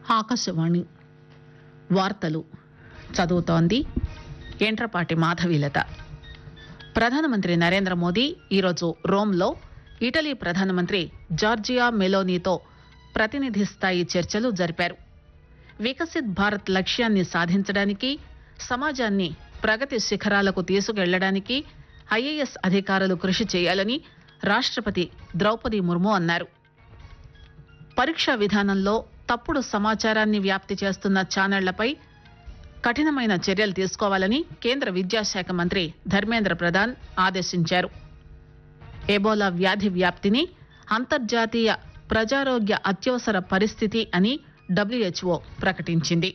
ఆకాశవాణి వార్తలు చదువుతోంది ఎంట్రపాటి మాధవీలత ప్రధానమంత్రి నరేంద్ర మోదీ ఈరోజు రోమ్లో ఇటలీ ప్రధానమంత్రి జార్జియా మెలోనీతో ప్రతినిధి స్థాయి చర్చలు జరిపారు వికసిత్ భారత్ లక్ష్యాన్ని సాధించడానికి సమాజాన్ని ప్రగతి శిఖరాలకు తీసుకెళ్లడానికి ఐఏఎస్ అధికారులు కృషి చేయాలని రాష్టపతి ద్రౌపది ముర్ము అన్నారు పరీక్షా విధానంలో తప్పుడు సమాచారాన్ని వ్యాప్తి చేస్తున్న ఛానళ్లపై కఠినమైన చర్యలు తీసుకోవాలని కేంద్ర విద్యాశాఖ మంత్రి ధర్మేంద్ర ప్రధాన్ ఆదేశించారు ఎబోలా వ్యాధి వ్యాప్తిని అంతర్జాతీయ ప్రజారోగ్య అత్యవసర పరిస్థితి అని డబ్ల్యూహెచ్ఓ ప్రకటించింది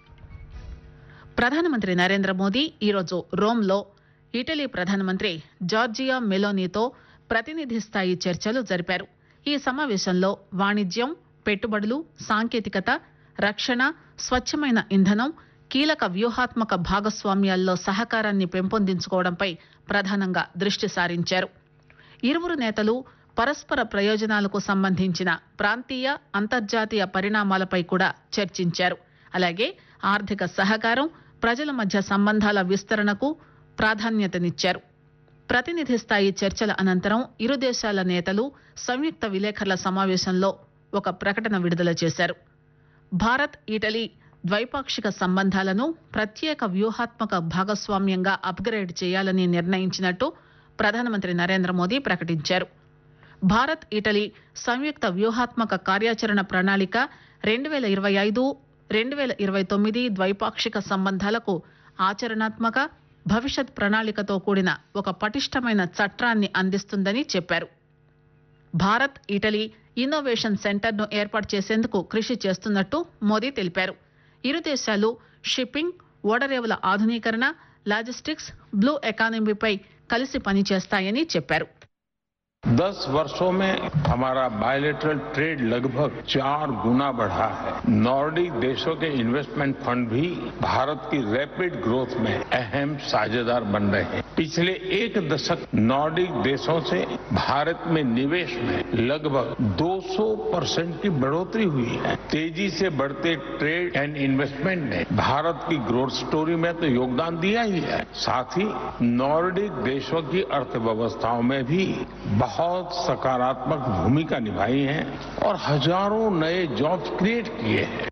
ప్రధానమంత్రి నరేంద్ర మోదీ ఈరోజు రోమ్లో ఇటలీ ప్రధానమంత్రి జార్జియా మెలోనీతో ప్రతినిధి స్థాయి చర్చలు జరిపారు ఈ సమావేశంలో వాణిజ్యం పెట్టుబడులు సాంకేతికత రక్షణ స్వచ్ఛమైన ఇంధనం కీలక వ్యూహాత్మక భాగస్వామ్యాల్లో సహకారాన్ని పెంపొందించుకోవడంపై ప్రధానంగా దృష్టి సారించారు ఇరువురు నేతలు పరస్పర ప్రయోజనాలకు సంబంధించిన ప్రాంతీయ అంతర్జాతీయ పరిణామాలపై కూడా చర్చించారు అలాగే ఆర్థిక సహకారం ప్రజల మధ్య సంబంధాల విస్తరణకు ప్రాధాన్యతనిచ్చారు ప్రతినిధి స్థాయి చర్చల అనంతరం ఇరు దేశాల నేతలు సంయుక్త విలేకరుల సమావేశంలో ఒక ప్రకటన విడుదల చేశారు భారత్ ఇటలీ ద్వైపాక్షిక సంబంధాలను ప్రత్యేక వ్యూహాత్మక భాగస్వామ్యంగా అప్గ్రేడ్ చేయాలని నిర్ణయించినట్టు ప్రధానమంత్రి నరేంద్ర మోదీ ప్రకటించారు భారత్ ఇటలీ సంయుక్త వ్యూహాత్మక కార్యాచరణ ప్రణాళిక రెండు వేల ఇరవై ఐదు రెండు వేల ఇరవై తొమ్మిది ద్వైపాక్షిక సంబంధాలకు ఆచరణాత్మక భవిష్యత్ ప్రణాళికతో కూడిన ఒక పటిష్టమైన చట్రాన్ని అందిస్తుందని చెప్పారు భారత్ ఇటలీ ఇన్నోవేషన్ సెంటర్ను ఏర్పాటు చేసేందుకు కృషి చేస్తున్నట్టు మోదీ తెలిపారు ఇరు దేశాలు షిప్పింగ్ ఓడరేవుల ఆధునీకరణ లాజిస్టిక్స్ బ్లూ ఎకానమీపై కలిసి పనిచేస్తాయని చెప్పారు दस वर्षों में हमारा बायोलेटरल ट्रेड लगभग चार गुना बढ़ा है नॉर्डिक देशों के इन्वेस्टमेंट फंड भी भारत की रैपिड ग्रोथ में अहम साझेदार बन रहे हैं पिछले एक दशक नॉर्डिक देशों से भारत में निवेश में लगभग 200 परसेंट की बढ़ोतरी हुई है तेजी से बढ़ते ट्रेड एंड इन्वेस्टमेंट ने भारत की ग्रोथ स्टोरी में तो योगदान दिया ही है साथ ही नॉर्डिक देशों की अर्थव्यवस्थाओं में भी बहुत सकारात्मक भूमिका निभाई है और हजारों नए जॉब्स क्रिएट किए हैं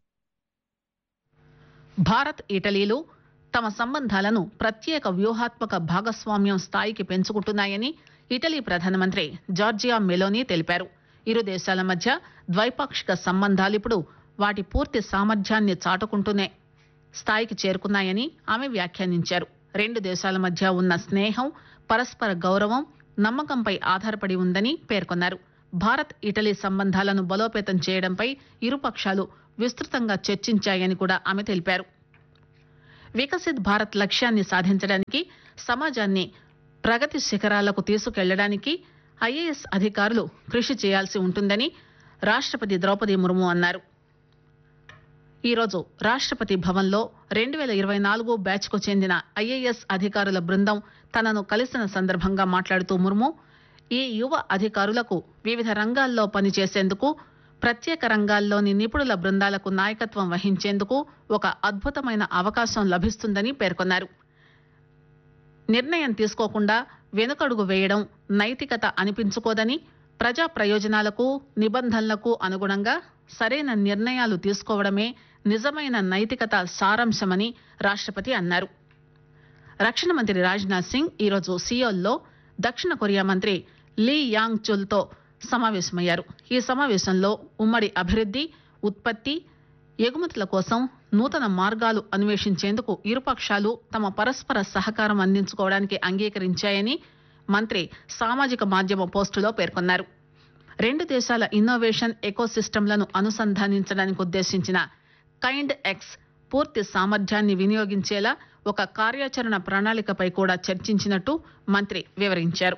భారత్ ఇటలీలు తమ సంబంధాలను ప్రత్యేక వ్యూహాత్మక భాగస్వామ్యం స్థాయికి పెంచుకుంటున్నాయని ఇటలీ ప్రధానమంత్రి జార్జియా మెలోనీ తెలిపారు ఇరు దేశాల మధ్య ద్వైపాక్షిక సంబంధాలిప్పుడు వాటి పూర్తి సామర్థ్యాన్ని చాటుకుంటూనే స్థాయికి చేరుకున్నాయని ఆమె వ్యాఖ్యానించారు రెండు దేశాల మధ్య ఉన్న స్నేహం పరస్పర గౌరవం నమ్మకంపై ఆధారపడి ఉందని పేర్కొన్నారు భారత్ ఇటలీ సంబంధాలను బలోపేతం చేయడంపై ఇరుపక్షాలు విస్తృతంగా చర్చించాయని కూడా ఆమె తెలిపారు వికసిత్ భారత్ లక్ష్యాన్ని సాధించడానికి సమాజాన్ని ప్రగతి శిఖరాలకు తీసుకెళ్లడానికి ఐఏఎస్ అధికారులు కృషి చేయాల్సి ఉంటుందని రాష్టపతి ద్రౌపది ముర్ము అన్నారు ఈరోజు రాష్టపతి భవన్లో రెండు వేల ఇరవై నాలుగు బ్యాచ్ కు చెందిన ఐఏఎస్ అధికారుల బృందం తనను కలిసిన సందర్భంగా మాట్లాడుతూ ముర్ము ఈ యువ అధికారులకు వివిధ రంగాల్లో పనిచేసేందుకు ప్రత్యేక రంగాల్లోని నిపుణుల బృందాలకు నాయకత్వం వహించేందుకు ఒక అద్భుతమైన అవకాశం లభిస్తుందని పేర్కొన్నారు నిర్ణయం తీసుకోకుండా వెనుకడుగు వేయడం నైతికత అనిపించుకోదని ప్రజా ప్రయోజనాలకు నిబంధనలకు అనుగుణంగా సరైన నిర్ణయాలు తీసుకోవడమే నిజమైన నైతికత సారాంశమని రాష్టపతి అన్నారు రక్షణ మంత్రి రాజ్నాథ్ సింగ్ ఈరోజు సియోల్లో దక్షిణ కొరియా మంత్రి లీ యాంగ్ చుల్తో సమావేశమయ్యారు ఈ సమావేశంలో ఉమ్మడి అభివృద్ది ఉత్పత్తి ఎగుమతుల కోసం నూతన మార్గాలు అన్వేషించేందుకు ఇరుపక్షాలు తమ పరస్పర సహకారం అందించుకోవడానికి అంగీకరించాయని మంత్రి సామాజిక మాధ్యమ పోస్టులో పేర్కొన్నారు రెండు దేశాల ఇన్నోవేషన్ ఎకోసిస్టమ్లను అనుసంధానించడానికి ఉద్దేశించిన కైండ్ ఎక్స్ పూర్తి సామర్థ్యాన్ని వినియోగించేలా ఒక కార్యాచరణ ప్రణాళికపై కూడా చర్చించినట్టు మంత్రి వివరించారు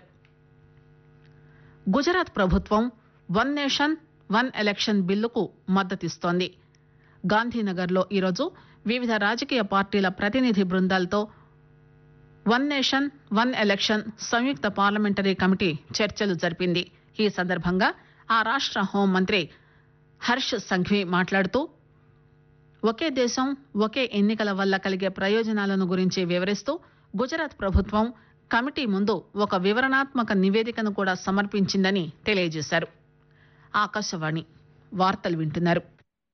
గుజరాత్ ప్రభుత్వం వన్ నేషన్ వన్ ఎలక్షన్ బిల్లుకు మద్దతిస్తోంది గాంధీనగర్లో ఈరోజు వివిధ రాజకీయ పార్టీల ప్రతినిధి బృందాలతో వన్ నేషన్ వన్ ఎలక్షన్ సంయుక్త పార్లమెంటరీ కమిటీ చర్చలు జరిపింది ఈ సందర్భంగా ఆ రాష్ట హోంమంత్రి హర్ష్ సంఘ్వి మాట్లాడుతూ ఒకే దేశం ఒకే ఎన్నికల వల్ల కలిగే ప్రయోజనాలను గురించి వివరిస్తూ గుజరాత్ ప్రభుత్వం కమిటీ ముందు ఒక వివరణాత్మక నివేదికను కూడా సమర్పించిందని తెలియజేశారు ఆకాశవాణి వార్తలు వింటున్నారు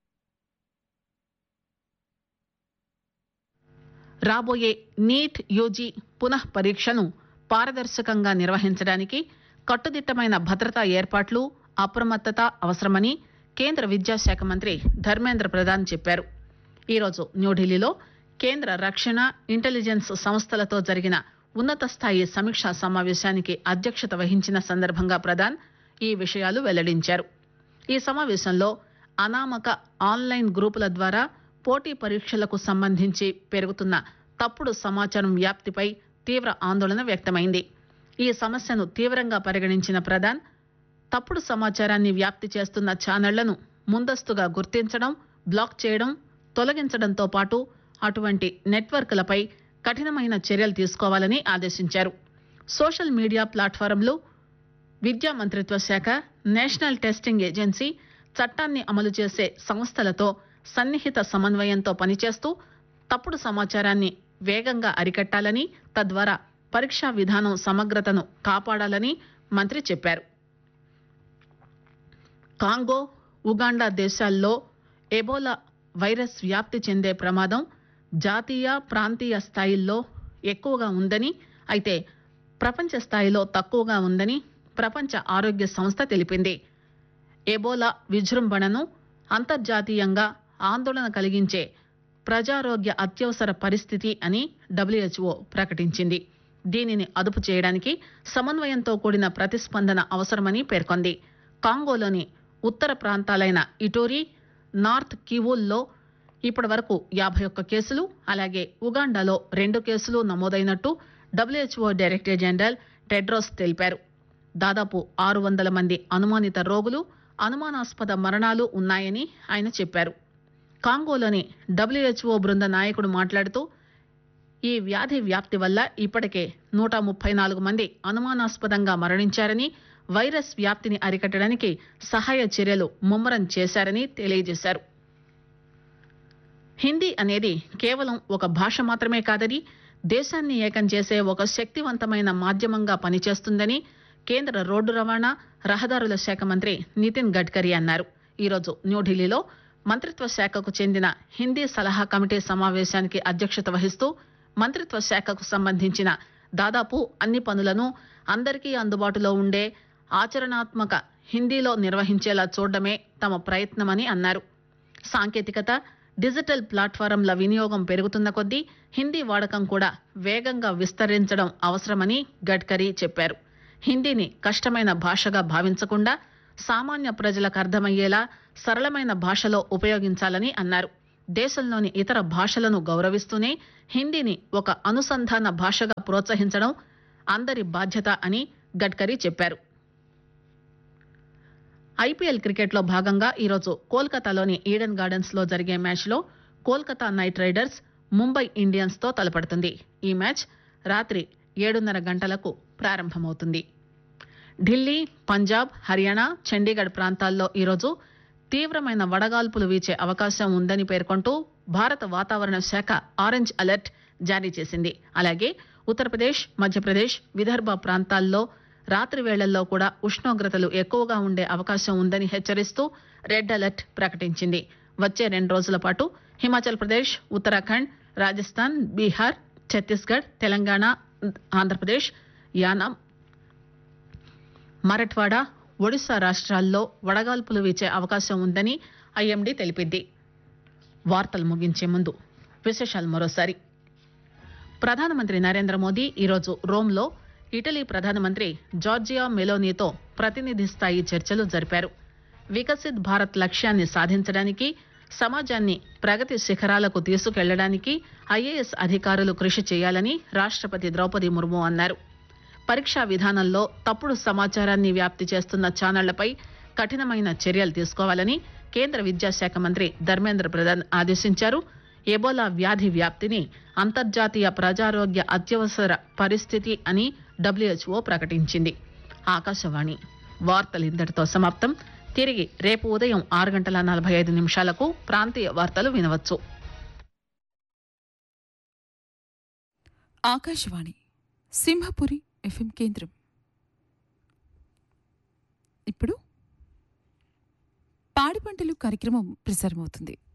రాబోయే నీట్ యూజీ పునః పరీక్షను పారదర్శకంగా నిర్వహించడానికి కట్టుదిట్టమైన భద్రతా ఏర్పాట్లు అప్రమత్తత అవసరమని కేంద్ర విద్యాశాఖ మంత్రి ధర్మేంద్ర ప్రధాన్ చెప్పారు ఈరోజు న్యూఢిల్లీలో కేంద్ర రక్షణ ఇంటెలిజెన్స్ సంస్థలతో జరిగిన ఉన్నత స్థాయి సమీక్షా సమావేశానికి అధ్యక్షత వహించిన సందర్భంగా ప్రధాన్ ఈ విషయాలు వెల్లడించారు ఈ సమావేశంలో అనామక ఆన్లైన్ గ్రూపుల ద్వారా పోటీ పరీక్షలకు సంబంధించి పెరుగుతున్న తప్పుడు సమాచారం వ్యాప్తిపై తీవ్ర ఆందోళన వ్యక్తమైంది ఈ సమస్యను తీవ్రంగా పరిగణించిన ప్రధాన్ తప్పుడు సమాచారాన్ని వ్యాప్తి చేస్తున్న ఛానళ్లను ముందస్తుగా గుర్తించడం బ్లాక్ చేయడం తొలగించడంతో పాటు అటువంటి నెట్వర్క్లపై కఠినమైన చర్యలు తీసుకోవాలని ఆదేశించారు సోషల్ మీడియా ప్లాట్ఫారంలు విద్యా మంత్రిత్వ శాఖ నేషనల్ టెస్టింగ్ ఏజెన్సీ చట్టాన్ని అమలు చేసే సంస్థలతో సన్నిహిత సమన్వయంతో పనిచేస్తూ తప్పుడు సమాచారాన్ని వేగంగా అరికట్టాలని తద్వారా పరీక్షా విధానం సమగ్రతను కాపాడాలని మంత్రి చెప్పారు కాంగో ఉగాండా దేశాల్లో ఎబోలా వైరస్ వ్యాప్తి చెందే ప్రమాదం జాతీయ ప్రాంతీయ స్థాయిల్లో ఎక్కువగా ఉందని అయితే ప్రపంచ స్థాయిలో తక్కువగా ఉందని ప్రపంచ ఆరోగ్య సంస్థ తెలిపింది ఎబోలా విజృంభణను అంతర్జాతీయంగా ఆందోళన కలిగించే ప్రజారోగ్య అత్యవసర పరిస్థితి అని డబ్ల్యూహెచ్ఓ ప్రకటించింది దీనిని అదుపు చేయడానికి సమన్వయంతో కూడిన ప్రతిస్పందన అవసరమని పేర్కొంది కాంగోలోని ఉత్తర ప్రాంతాలైన ఇటోరీ నార్త్ కివూల్లో ఇప్పటి వరకు యాభై ఒక్క కేసులు అలాగే ఉగాండాలో రెండు కేసులు నమోదైనట్టు డబ్ల్యూహెచ్ఓ డైరెక్టర్ జనరల్ టెడ్రోస్ తెలిపారు దాదాపు ఆరు వందల మంది అనుమానిత రోగులు అనుమానాస్పద మరణాలు ఉన్నాయని ఆయన చెప్పారు కాంగోలోని డబ్ల్యూహెచ్ఓ బృంద నాయకుడు మాట్లాడుతూ ఈ వ్యాధి వ్యాప్తి వల్ల ఇప్పటికే నూట ముప్పై నాలుగు మంది అనుమానాస్పదంగా మరణించారని వైరస్ వ్యాప్తిని అరికట్టడానికి సహాయ చర్యలు ముమ్మరం చేశారని తెలియజేశారు హిందీ అనేది కేవలం ఒక భాష మాత్రమే కాదని దేశాన్ని ఏకం చేసే ఒక శక్తివంతమైన మాధ్యమంగా పనిచేస్తుందని కేంద్ర రోడ్డు రవాణా రహదారుల శాఖ మంత్రి నితిన్ గడ్కరీ అన్నారు ఈరోజు న్యూఢిల్లీలో మంత్రిత్వ శాఖకు చెందిన హిందీ సలహా కమిటీ సమావేశానికి అధ్యక్షత వహిస్తూ మంత్రిత్వ శాఖకు సంబంధించిన దాదాపు అన్ని పనులను అందరికీ అందుబాటులో ఉండే ఆచరణాత్మక హిందీలో నిర్వహించేలా చూడడమే తమ ప్రయత్నమని అన్నారు సాంకేతికత డిజిటల్ ప్లాట్ఫారంల వినియోగం పెరుగుతున్న కొద్దీ హిందీ వాడకం కూడా వేగంగా విస్తరించడం అవసరమని గడ్కరీ చెప్పారు హిందీని కష్టమైన భాషగా భావించకుండా సామాన్య ప్రజలకు అర్థమయ్యేలా సరళమైన భాషలో ఉపయోగించాలని అన్నారు దేశంలోని ఇతర భాషలను గౌరవిస్తూనే హిందీని ఒక అనుసంధాన భాషగా ప్రోత్సహించడం అందరి బాధ్యత అని గడ్కరీ చెప్పారు ఐపీఎల్ క్రికెట్లో భాగంగా ఈరోజు కోల్కతాలోని ఈడెన్ గార్డెన్స్ లో జరిగే మ్యాచ్ లో Kolkata Knight Riders Mumbai Indians తో తలపడుతుంది ఈ మ్యాచ్ రాత్రి ఏడున్నర గంటలకు ప్రారంభమవుతుంది ఢిల్లీ పంజాబ్ హర్యానా చండీగఢ్ ప్రాంతాల్లో ఈరోజు తీవ్రమైన వడగాల్పులు వీచే అవకాశం ఉందని పేర్కొంటూ భారత వాతావరణ శాఖ ఆరెంజ్ అలర్ట్ జారీ చేసింది అలాగే ఉత్తరప్రదేశ్ మధ్యప్రదేశ్ విదర్భ ప్రాంతాల్లో రాత్రి వేళల్లో కూడా ఉష్ణోగ్రతలు ఎక్కువగా ఉండే అవకాశం ఉందని హెచ్చరిస్తూ రెడ్ అలర్ట్ ప్రకటించింది వచ్చే రెండు రోజుల పాటు హిమాచల్ ప్రదేశ్ ఉత్తరాఖండ్ రాజస్థాన్ బీహార్ ఛత్తీస్గఢ్ తెలంగాణ ఆంధ్రప్రదేశ్ యానాం మరఠ్వాడా ఒడిశా రాష్ట్రాల్లో వడగాల్పులు వీచే అవకాశం ఉందని ఐఎండీ తెలిపింది వార్తలు ముగించే ముందు విశేషాలు మరోసారి ప్రధానమంత్రి నరేంద్ర మోదీ ఈరోజు రోమ్లో ఇటలీ ప్రధానమంత్రి జార్జియా మెలోనీతో ప్రతినిధి స్థాయి చర్చలు జరిపారు వికసిత్ భారత్ లక్ష్యాన్ని సాధించడానికి సమాజాన్ని ప్రగతి శిఖరాలకు తీసుకెళ్లడానికి ఐఏఎస్ అధికారులు కృషి చేయాలని రాష్టపతి ద్రౌపది ముర్ము అన్నారు పరీక్షా విధానంలో తప్పుడు సమాచారాన్ని వ్యాప్తి చేస్తున్న ఛానళ్లపై కఠినమైన చర్యలు తీసుకోవాలని కేంద్ర విద్యాశాఖ మంత్రి ధర్మేంద్ర ప్రధాన్ ఆదేశించారు ఎబోలా వ్యాధి వ్యాప్తిని అంతర్జాతీయ ప్రజారోగ్య అత్యవసర పరిస్థితి అని డబ్ల్యూహెచ్ఓ ప్రకటించింది ఆకాశవాణి వార్తలు ఇంతటితో సమాప్తం తిరిగి రేపు ఉదయం ఆరు గంటల నలభై ఐదు నిమిషాలకు ప్రాంతీయ వార్తలు వినవచ్చు ఆకాశవాణి సింహపురి ఎఫ్ఎం కేంద్రం ఇప్పుడు పాడి పంటలు కార్యక్రమం ప్రసారమవుతుంది